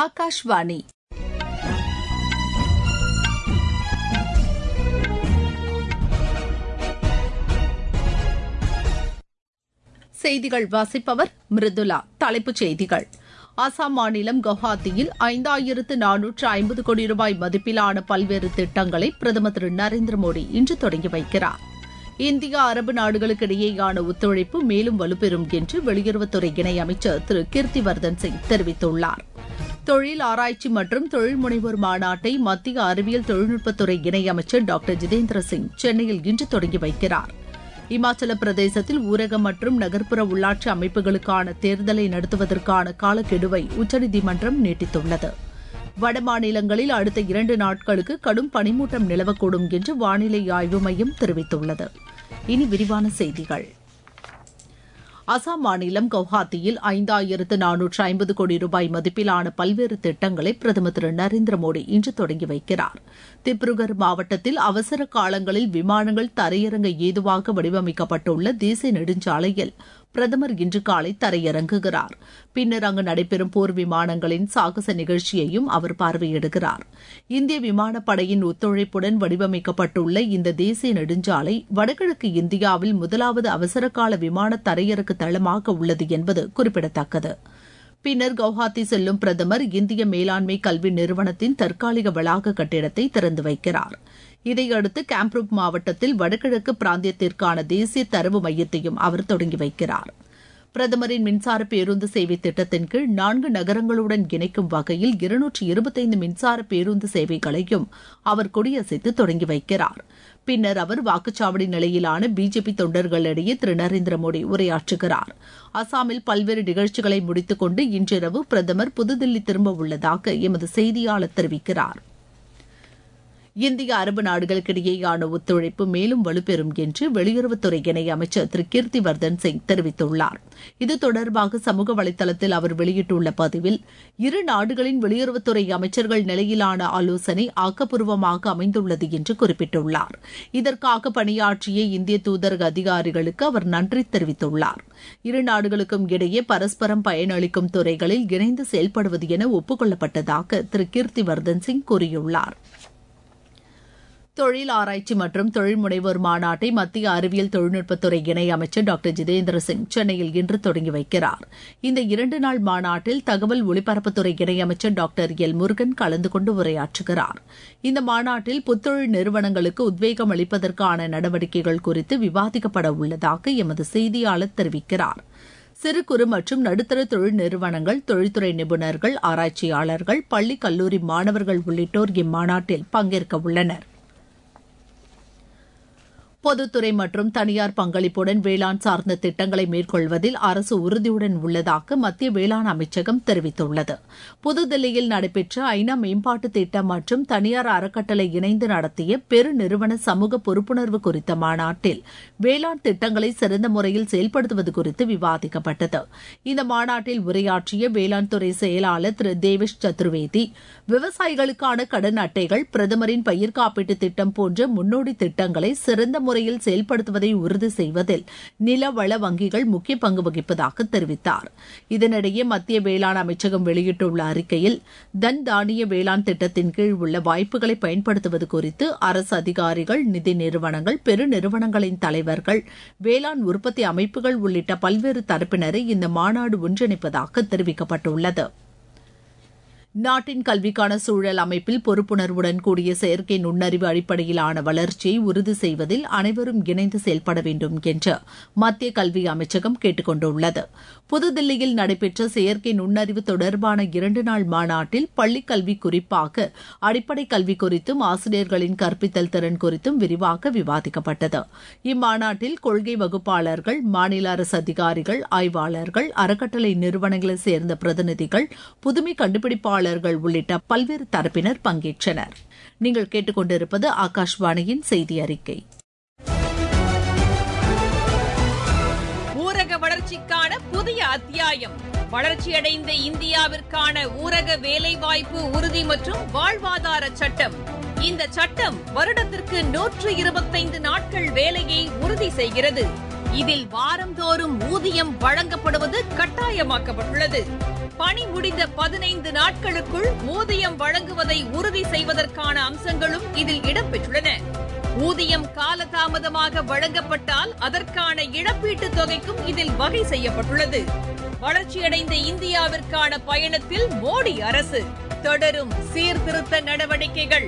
ஆகாஷ்வாணி செய்திகள் வாசிப்பவர் மிருதுலா தலைப்புச் செய்திகள் அசாம் மாநிலம் குவஹாத்தியில் ஐந்தாயிரத்து நானூற்று ஐம்பது கோடி ரூபாய் மதிப்பிலான பல்வேறு திட்டங்களை பிரதமர் திரு நரேந்திர மோடி இன்று தொடங்கி வைக்கிறார் இந்தியா அரபு நாடுகளுக்கு இடையேயான ஒத்துழைப்பு மேலும் வலுப்பெறும் என்று வெளியுறவுத்துறை இணையமைச்சர் திரு கீர்த்திவர்தன் சிங் தெரிவித்துள்ளார் தொழில் ஆராய்ச்சி மற்றும் தொழில் முனைவோர் மாநாட்டை மத்திய அறிவியல் தொழில்நுட்பத்துறை இணையமைச்சர் டாக்டர் ஜிதேந்திர சிங் சென்னையில் இன்று தொடங்கி வைக்கிறார் இமாச்சல பிரதேசத்தில் ஊரக மற்றும் நகர்ப்புற உள்ளாட்சி அமைப்புகளுக்கான தேர்தலை நடத்துவதற்கான காலக்கெடுவை உச்சநீதிமன்றம் நீட்டித்துள்ளது வட மாநிலங்களில் அடுத்த இரண்டு நாட்களுக்கு கடும் பனிமூட்டம் நிலவக்கூடும் என்று வானிலை ஆய்வு மையம் தெரிவித்துள்ளது இனி விரிவான செய்திகள் அசாம் மாநிலம் கவுஹாத்தியில் ஐந்தாயிரத்து நானூற்று ஐம்பது கோடி ரூபாய் மதிப்பிலான பல்வேறு திட்டங்களை பிரதமர் திரு நரேந்திர மோடி இன்று தொடங்கி வைக்கிறார் திப்ருகர் மாவட்டத்தில் அவசர காலங்களில் விமானங்கள் தரையிறங்க ஏதுவாக வடிவமைக்கப்பட்டுள்ள தேசிய நெடுஞ்சாலையில் பிரதமர் இன்று காலை தரையிறங்குகிறார் பின்னர் அங்கு நடைபெறும் போர் விமானங்களின் சாகச நிகழ்ச்சியையும் அவர் பார்வையிடுகிறார் இந்திய விமானப்படையின் ஒத்துழைப்புடன் வடிவமைக்கப்பட்டுள்ள இந்த தேசிய நெடுஞ்சாலை வடகிழக்கு இந்தியாவில் முதலாவது அவசரகால விமான தரையிறக்கு தளமாக உள்ளது என்பது குறிப்பிடத்தக்கது பின்னர் கவுஹாத்தி செல்லும் பிரதமர் இந்திய மேலாண்மை கல்வி நிறுவனத்தின் தற்காலிக வளாக கட்டிடத்தை திறந்து வைக்கிறார் இதையடுத்து கேம்ப்ரூப் மாவட்டத்தில் வடகிழக்கு பிராந்தியத்திற்கான தேசிய தரவு மையத்தையும் அவர் தொடங்கி வைக்கிறார் பிரதமரின் மின்சார பேருந்து சேவை திட்டத்தின் கீழ் நான்கு நகரங்களுடன் இணைக்கும் வகையில் இருநூற்றி இருபத்தைந்து மின்சார பேருந்து சேவைகளையும் அவர் கொடியசைத்து தொடங்கி வைக்கிறார் பின்னர் அவர் வாக்குச்சாவடி நிலையிலான பிஜேபி தொண்டர்களிடையே திரு நரேந்திர மோடி உரையாற்றுகிறார் அசாமில் பல்வேறு நிகழ்ச்சிகளை முடித்துக் கொண்டு இன்றிரவு பிரதமர் புதுதில்லி திரும்ப உள்ளதாக எமது செய்தியாளர் தெரிவிக்கிறார் இந்திய அரபு நாடுகளுக்கிடையேயான ஒத்துழைப்பு மேலும் வலுப்பெறும் என்று வெளியுறவுத்துறை இணையமைச்சர் திரு கீர்த்திவர்தன் சிங் தெரிவித்துள்ளார் இது தொடர்பாக சமூக வலைதளத்தில் அவர் வெளியிட்டுள்ள பதிவில் இரு நாடுகளின் வெளியுறவுத்துறை அமைச்சர்கள் நிலையிலான ஆலோசனை ஆக்கப்பூர்வமாக அமைந்துள்ளது என்று குறிப்பிட்டுள்ளார் இதற்காக பணியாற்றிய இந்திய தூதரக அதிகாரிகளுக்கு அவர் நன்றி தெரிவித்துள்ளார் இரு நாடுகளுக்கும் இடையே பரஸ்பரம் பயனளிக்கும் துறைகளில் இணைந்து செயல்படுவது என ஒப்புக் திரு கீர்த்திவர்தன் சிங் கூறியுள்ளார் தொழில் ஆராய்ச்சி மற்றும் தொழில் முனைவோர் மாநாட்டை மத்திய அறிவியல் தொழில்நுட்பத்துறை இணையமைச்சர் டாக்டர் ஜிதேந்திர சிங் சென்னையில் இன்று தொடங்கி வைக்கிறார் இந்த இரண்டு நாள் மாநாட்டில் தகவல் ஒலிபரப்புத்துறை இணையமைச்சர் டாக்டர் எல் முருகன் கலந்து கொண்டு உரையாற்றுகிறார் இந்த மாநாட்டில் புத்தொழில் நிறுவனங்களுக்கு உத்வேகம் அளிப்பதற்கான நடவடிக்கைகள் குறித்து விவாதிக்கப்பட உள்ளதாக எமது செய்தியாளர் தெரிவிக்கிறார் சிறு குறு மற்றும் நடுத்தர தொழில் நிறுவனங்கள் தொழில்துறை நிபுணர்கள் ஆராய்ச்சியாளர்கள் பள்ளி கல்லூரி மாணவர்கள் உள்ளிட்டோர் இம்மாநாட்டில் பங்கேற்க உள்ளனர் பொதுத்துறை மற்றும் தனியார் பங்களிப்புடன் வேளாண் சார்ந்த திட்டங்களை மேற்கொள்வதில் அரசு உறுதியுடன் உள்ளதாக மத்திய வேளாண் அமைச்சகம் தெரிவித்துள்ளது புதுதில்லியில் நடைபெற்ற ஐநா மேம்பாட்டு திட்டம் மற்றும் தனியார் அறக்கட்டளை இணைந்து நடத்திய பெருநிறுவன சமூக பொறுப்புணர்வு குறித்த மாநாட்டில் வேளாண் திட்டங்களை சிறந்த முறையில் செயல்படுத்துவது குறித்து விவாதிக்கப்பட்டது இந்த மாநாட்டில் உரையாற்றிய வேளாண் துறை செயலாளர் திரு தேவேஷ் சதுர்வேதி விவசாயிகளுக்கான கடன் அட்டைகள் பிரதமரின் பயிர் காப்பீட்டு திட்டம் போன்ற முன்னோடி திட்டங்களை சிறந்த முறையில் செயல்படுத்துவதை உறுதி செய்வதில் நில வள வங்கிகள் முக்கிய பங்கு வகிப்பதாக தெரிவித்தார் இதனிடையே மத்திய வேளாண் அமைச்சகம் வெளியிட்டுள்ள அறிக்கையில் தன் தானிய வேளாண் திட்டத்தின் கீழ் உள்ள வாய்ப்புகளை பயன்படுத்துவது குறித்து அரசு அதிகாரிகள் நிதி நிறுவனங்கள் பெருநிறுவனங்களின் தலைவர்கள் வேளாண் உற்பத்தி அமைப்புகள் உள்ளிட்ட பல்வேறு தரப்பினரை இந்த மாநாடு ஒன்றிணைப்பதாக தெரிவிக்கப்பட்டுள்ளது நாட்டின் கல்விக்கான சூழல் அமைப்பில் பொறுப்புணர்வுடன் கூடிய செயற்கை நுண்ணறிவு அடிப்படையிலான வளர்ச்சியை உறுதி செய்வதில் அனைவரும் இணைந்து செயல்பட வேண்டும் என்று மத்திய கல்வி அமைச்சகம் கேட்டுக் கொண்டுள்ளது புதுதில்லியில் நடைபெற்ற செயற்கை நுண்ணறிவு தொடர்பான இரண்டு நாள் மாநாட்டில் பள்ளிக் கல்வி குறிப்பாக அடிப்படை கல்வி குறித்தும் ஆசிரியர்களின் கற்பித்தல் திறன் குறித்தும் விரிவாக விவாதிக்கப்பட்டது இம்மாநாட்டில் கொள்கை வகுப்பாளர்கள் மாநில அரசு அதிகாரிகள் ஆய்வாளர்கள் அறக்கட்டளை நிறுவனங்களைச் சேர்ந்த பிரதிநிதிகள் புதுமை கண்டுபிடிப்பாளர் பொறியாளர்கள் உள்ளிட்ட பல்வேறு தரப்பினர் பங்கேற்றனர் நீங்கள் கேட்டுக்கொண்டிருப்பது ஆகாஷ்வாணியின் செய்தி அறிக்கை ஊரக வளர்ச்சிக்கான புதிய அத்தியாயம் வளர்ச்சியடைந்த இந்தியாவிற்கான ஊரக வேலைவாய்ப்பு உறுதி மற்றும் வாழ்வாதார சட்டம் இந்த சட்டம் வருடத்திற்கு நூற்று இருபத்தைந்து நாட்கள் வேலையை உறுதி செய்கிறது இதில் வாரந்தோறும் ஊதியம் வழங்கப்படுவது கட்டாயமாக்கப்பட்டுள்ளது பணி முடிந்த பதினைந்து நாட்களுக்குள் ஊதியம் வழங்குவதை உறுதி செய்வதற்கான அம்சங்களும் இதில் இடம்பெற்றுள்ளன ஊதியம் காலதாமதமாக வழங்கப்பட்டால் அதற்கான இழப்பீட்டுத் தொகைக்கும் இதில் வகை செய்யப்பட்டுள்ளது வளர்ச்சியடைந்த இந்தியாவிற்கான பயணத்தில் மோடி அரசு தொடரும் சீர்திருத்த நடவடிக்கைகள்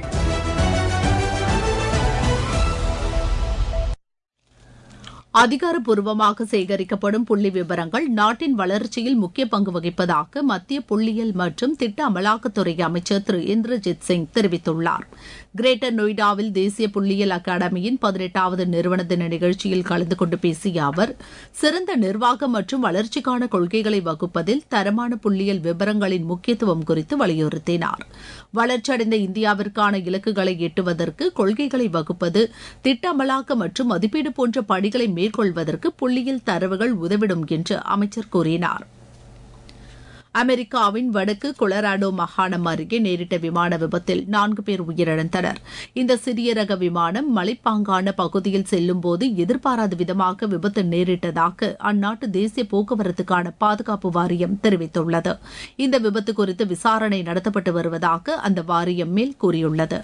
அதிகாரப்பூர்வமாக சேகரிக்கப்படும் புள்ளி விவரங்கள் நாட்டின் வளர்ச்சியில் முக்கிய பங்கு வகிப்பதாக மத்திய புள்ளியியல் மற்றும் திட்ட அமலாக்கத்துறை அமைச்சர் திரு இந்திரஜித் சிங் தெரிவித்துள்ளார் கிரேட்டர் நொய்டாவில் தேசிய புள்ளியியல் அகாடமியின் பதினெட்டாவது நிறுவன தின நிகழ்ச்சியில் கலந்து கொண்டு பேசிய அவர் சிறந்த நிர்வாகம் மற்றும் வளர்ச்சிக்கான கொள்கைகளை வகுப்பதில் தரமான புள்ளியியல் விவரங்களின் முக்கியத்துவம் குறித்து வலியுறுத்தினார் வளர்ச்சியடைந்த இந்தியாவிற்கான இலக்குகளை எட்டுவதற்கு கொள்கைகளை வகுப்பது திட்ட அமலாக்க மற்றும் மதிப்பீடு போன்ற பணிகளை மேற்கொள்வதற்கு புள்ளியியல் தரவுகள் உதவிடும் என்று அமைச்சர் கூறினார் அமெரிக்காவின் வடக்கு கொலராடோ மாகாணம் அருகே நேரிட்ட விமான விபத்தில் நான்கு பேர் உயிரிழந்தனர் இந்த சிறிய ரக விமானம் மலைப்பாங்கான பகுதியில் செல்லும்போது எதிர்பாராத விதமாக விபத்து நேரிட்டதாக அந்நாட்டு தேசிய போக்குவரத்துக்கான பாதுகாப்பு வாரியம் தெரிவித்துள்ளது இந்த விபத்து குறித்து விசாரணை நடத்தப்பட்டு வருவதாக அந்த வாரியம் மேல் கூறியுள்ளது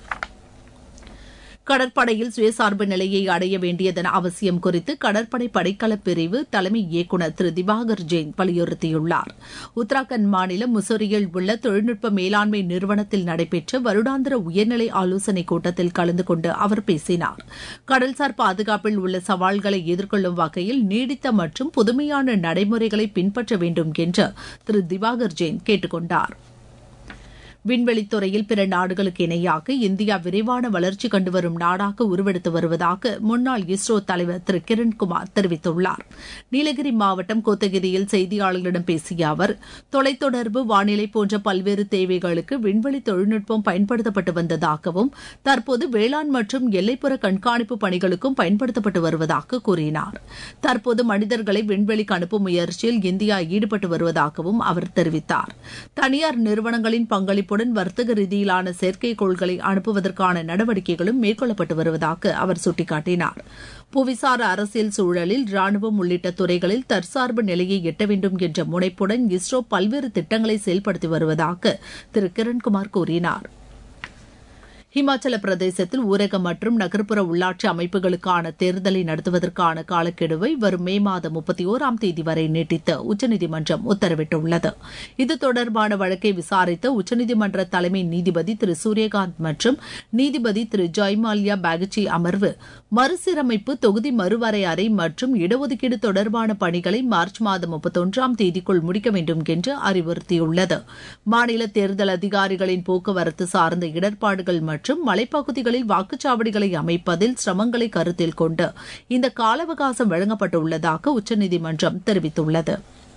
கடற்படையில் சுயசார்பு நிலையை அடைய வேண்டியதன் அவசியம் குறித்து கடற்படை படைக்கல பிரிவு தலைமை இயக்குநர் திரு திவாகர் ஜெயின் வலியுறுத்தியுள்ளார் உத்தராகண்ட் மாநிலம் முசோரியில் உள்ள தொழில்நுட்ப மேலாண்மை நிறுவனத்தில் நடைபெற்ற வருடாந்திர உயர்நிலை ஆலோசனைக் கூட்டத்தில் கலந்து கொண்டு அவர் பேசினார் கடல்சார் பாதுகாப்பில் உள்ள சவால்களை எதிர்கொள்ளும் வகையில் நீடித்த மற்றும் புதுமையான நடைமுறைகளை பின்பற்ற வேண்டும் என்று திரு திவாகர் ஜெயின் கேட்டுக் கொண்டாா் விண்வெளித்துறையில் பிற நாடுகளுக்கு இணையாக இந்தியா விரைவான வளர்ச்சி கண்டு வரும் நாடாக உருவெடுத்து வருவதாக முன்னாள் இஸ்ரோ தலைவர் திரு கிரண்குமார் தெரிவித்துள்ளார் நீலகிரி மாவட்டம் கோத்தகிரியில் செய்தியாளர்களிடம் பேசிய அவர் தொலைத்தொடர்பு வானிலை போன்ற பல்வேறு தேவைகளுக்கு விண்வெளி தொழில்நுட்பம் பயன்படுத்தப்பட்டு வந்ததாகவும் தற்போது வேளாண் மற்றும் எல்லைப்புற கண்காணிப்பு பணிகளுக்கும் பயன்படுத்தப்பட்டு வருவதாக கூறினார் தற்போது மனிதர்களை விண்வெளிக்கு அனுப்பும் முயற்சியில் இந்தியா ஈடுபட்டு வருவதாகவும் அவர் தெரிவித்தார் தனியார் நிறுவனங்களின் பங்களிப்பு பங்களிப்புடன் வர்த்தக ரீதியிலான செயற்கைக்கோள்களை அனுப்புவதற்கான நடவடிக்கைகளும் மேற்கொள்ளப்பட்டு வருவதாக அவர் சுட்டிக்காட்டினார் புவிசார் அரசியல் சூழலில் ராணுவம் உள்ளிட்ட துறைகளில் தற்சார்பு நிலையை எட்ட வேண்டும் என்ற முனைப்புடன் இஸ்ரோ பல்வேறு திட்டங்களை செயல்படுத்தி வருவதாக திரு கிரண்குமார் கூறினார் ஹிமாச்சல பிரதேசத்தில் ஊரக மற்றும் நகர்ப்புற உள்ளாட்சி அமைப்புகளுக்கான தேர்தலை நடத்துவதற்கான காலக்கெடுவை வரும் மே மாதம் முப்பத்தி ஓராம் தேதி வரை நீட்டித்து உச்சநீதிமன்றம் உத்தரவிட்டுள்ளது இது தொடர்பான வழக்கை விசாரித்த உச்சநீதிமன்ற தலைமை நீதிபதி திரு சூரியகாந்த் மற்றும் நீதிபதி திரு ஜெய்மால்யா பாகச்சி அமர்வு மறுசீரமைப்பு தொகுதி மறுவரையறை மற்றும் இடஒதுக்கீடு தொடர்பான பணிகளை மார்ச் மாதம் முப்பத்தொன்றாம் தேதிக்குள் முடிக்க வேண்டும் என்று அறிவுறுத்தியுள்ளது மாநில தேர்தல் அதிகாரிகளின் போக்குவரத்து சார்ந்த இடர்பாடுகள் மற்றும் மலைப்பகுதிகளில் வாக்குச்சாவடிகளை அமைப்பதில் சிரமங்களை கருத்தில் கொண்டு இந்த கால அவகாசம் வழங்கப்பட்டுள்ளதாக உச்சநீதிமன்றம் தெரிவித்துள்ளது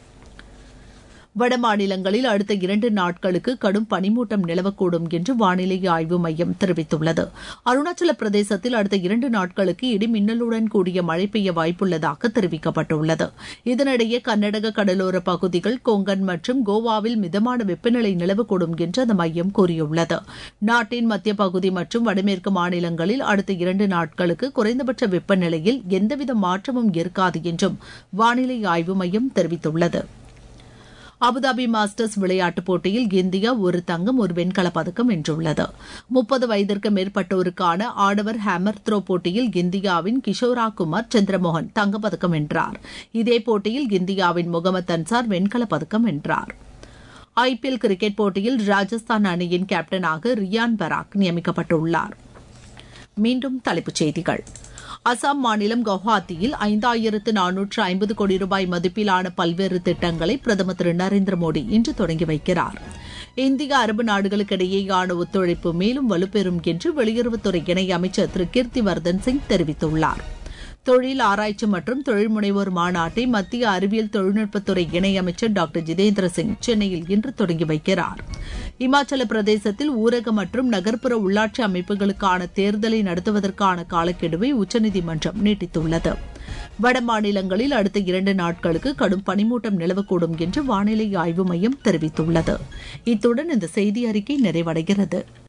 வட மாநிலங்களில் அடுத்த இரண்டு நாட்களுக்கு கடும் பனிமூட்டம் நிலவக்கூடும் என்று வானிலை ஆய்வு மையம் தெரிவித்துள்ளது அருணாச்சல பிரதேசத்தில் அடுத்த இரண்டு நாட்களுக்கு இடி மின்னலுடன் கூடிய மழை பெய்ய வாய்ப்புள்ளதாக தெரிவிக்கப்பட்டுள்ளது இதனிடையே கர்நாடக கடலோர பகுதிகள் கொங்கன் மற்றும் கோவாவில் மிதமான வெப்பநிலை நிலவக்கூடும் என்று அந்த மையம் கூறியுள்ளது நாட்டின் மத்திய பகுதி மற்றும் வடமேற்கு மாநிலங்களில் அடுத்த இரண்டு நாட்களுக்கு குறைந்தபட்ச வெப்பநிலையில் எந்தவித மாற்றமும் இருக்காது என்றும் வானிலை ஆய்வு மையம் தெரிவித்துள்ளது அபுதாபி மாஸ்டர்ஸ் விளையாட்டுப் போட்டியில் இந்தியா ஒரு தங்கம் ஒரு வெண்கலப் பதக்கம் வென்றுள்ளது முப்பது வயதிற்கு மேற்பட்டோருக்கான ஆடவர் ஹேமர் த்ரோ போட்டியில் இந்தியாவின் கிஷோரா குமார் சந்திரமோகன் தங்கப்பதக்கம் வென்றார் இதே போட்டியில் இந்தியாவின் முகமது அன்சார் வெண்கலப் பதக்கம் வென்றார் ஐபிஎல் கிரிக்கெட் போட்டியில் ராஜஸ்தான் அணியின் கேப்டனாக ரியான் பராக் நியமிக்கப்பட்டுள்ளார் மீண்டும் தலைப்புச் செய்திகள் அசாம் மாநிலம் கவுஹாத்தியில் ஐந்தாயிரத்து நானூற்று ஐம்பது கோடி ரூபாய் மதிப்பிலான பல்வேறு திட்டங்களை பிரதமர் திரு நரேந்திர மோடி இன்று தொடங்கி வைக்கிறார் இந்திய அரபு நாடுகளுக்கிடையேயான ஒத்துழைப்பு மேலும் வலுப்பெறும் என்று வெளியுறவுத்துறை இணை அமைச்சர் திரு கீர்த்திவர்தன் சிங் தெரிவித்துள்ளார் தொழில் ஆராய்ச்சி மற்றும் தொழில் முனைவோர் மாநாட்டை மத்திய அறிவியல் தொழில்நுட்பத்துறை இணையமைச்சர் டாக்டர் ஜிதேந்திர சிங் சென்னையில் இன்று தொடங்கி வைக்கிறார் இமாச்சல பிரதேசத்தில் ஊரக மற்றும் நகர்ப்புற உள்ளாட்சி அமைப்புகளுக்கான தேர்தலை நடத்துவதற்கான காலக்கெடுவை உச்சநீதிமன்றம் நீட்டித்துள்ளது வட மாநிலங்களில் அடுத்த இரண்டு நாட்களுக்கு கடும் பனிமூட்டம் நிலவக்கூடும் என்று வானிலை ஆய்வு மையம் தெரிவித்துள்ளது இத்துடன் இந்த செய்தி அறிக்கை நிறைவடைகிறது